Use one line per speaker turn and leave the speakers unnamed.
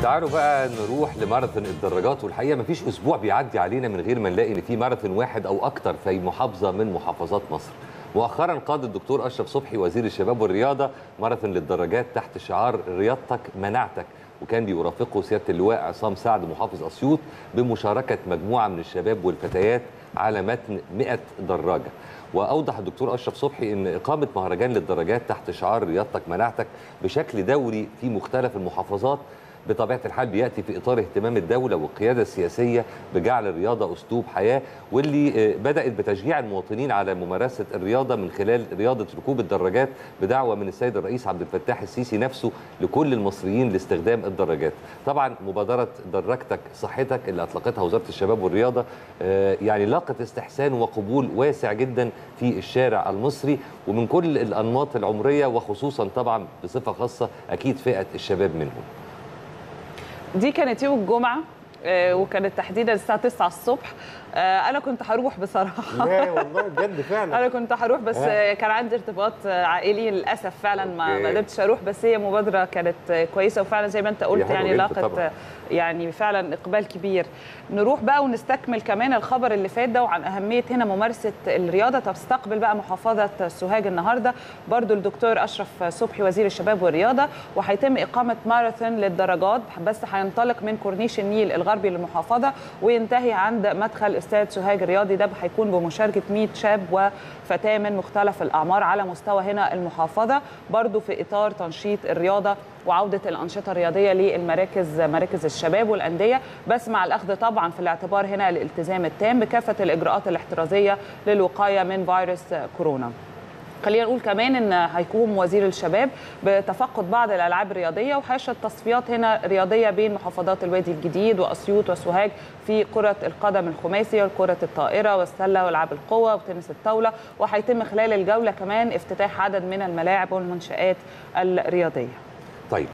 تعالوا بقى نروح لماراثون الدراجات والحقيقه مفيش اسبوع بيعدي علينا من غير ما نلاقي ان في ماراثون واحد او اكتر في محافظه من محافظات مصر. مؤخرا قاد الدكتور اشرف صبحي وزير الشباب والرياضه ماراثون للدراجات تحت شعار رياضتك مناعتك وكان بيرافقه سياده اللواء عصام سعد محافظ اسيوط بمشاركه مجموعه من الشباب والفتيات على متن 100 دراجه. واوضح الدكتور اشرف صبحي ان اقامه مهرجان للدراجات تحت شعار رياضتك مناعتك بشكل دوري في مختلف المحافظات بطبيعه الحال بياتي في اطار اهتمام الدوله والقياده السياسيه بجعل الرياضه اسلوب حياه واللي بدات بتشجيع المواطنين على ممارسه الرياضه من خلال رياضه ركوب الدراجات بدعوه من السيد الرئيس عبد الفتاح السيسي نفسه لكل المصريين لاستخدام الدراجات. طبعا مبادره دراجتك صحتك اللي اطلقتها وزاره الشباب والرياضه يعني لاقت استحسان وقبول واسع جدا في الشارع المصري ومن كل الانماط العمريه وخصوصا طبعا بصفه خاصه اكيد فئه الشباب منهم.
دي كانت يوم الجمعه وكانت تحديدا الساعه 9 الصبح انا كنت هروح بصراحه
لا والله بجد فعلا
انا كنت هروح بس آه. كان عندي ارتباط عائلي للاسف فعلا ما ما قدرتش اروح بس هي مبادره كانت كويسه وفعلا زي ما انت قلت يعني لاقت يعني فعلا اقبال كبير نروح بقى ونستكمل كمان الخبر اللي فات ده وعن اهميه هنا ممارسه الرياضه تستقبل بقى محافظه سوهاج النهارده برضو الدكتور اشرف صبحي وزير الشباب والرياضه وهيتم اقامه ماراثون للدرجات بس هينطلق من كورنيش النيل الغربي للمحافظه وينتهي عند مدخل استاد سوهاج الرياضي ده هيكون بمشاركه 100 شاب وفتاه من مختلف الاعمار على مستوى هنا المحافظه برضو في اطار تنشيط الرياضه وعوده الانشطه الرياضيه للمراكز مراكز الشباب والانديه بس مع الاخذ طبعا في الاعتبار هنا الالتزام التام بكافه الاجراءات الاحترازيه للوقايه من فيروس كورونا خلينا نقول كمان ان هيقوم وزير الشباب بتفقد بعض الالعاب الرياضيه وهيشهد تصفيات هنا رياضيه بين محافظات الوادي الجديد واسيوط وسوهاج في كره القدم الخماسي وكره الطائره والسله والعاب القوه وتنس الطاوله وهيتم خلال الجوله كمان افتتاح عدد من الملاعب والمنشات الرياضيه.
طيب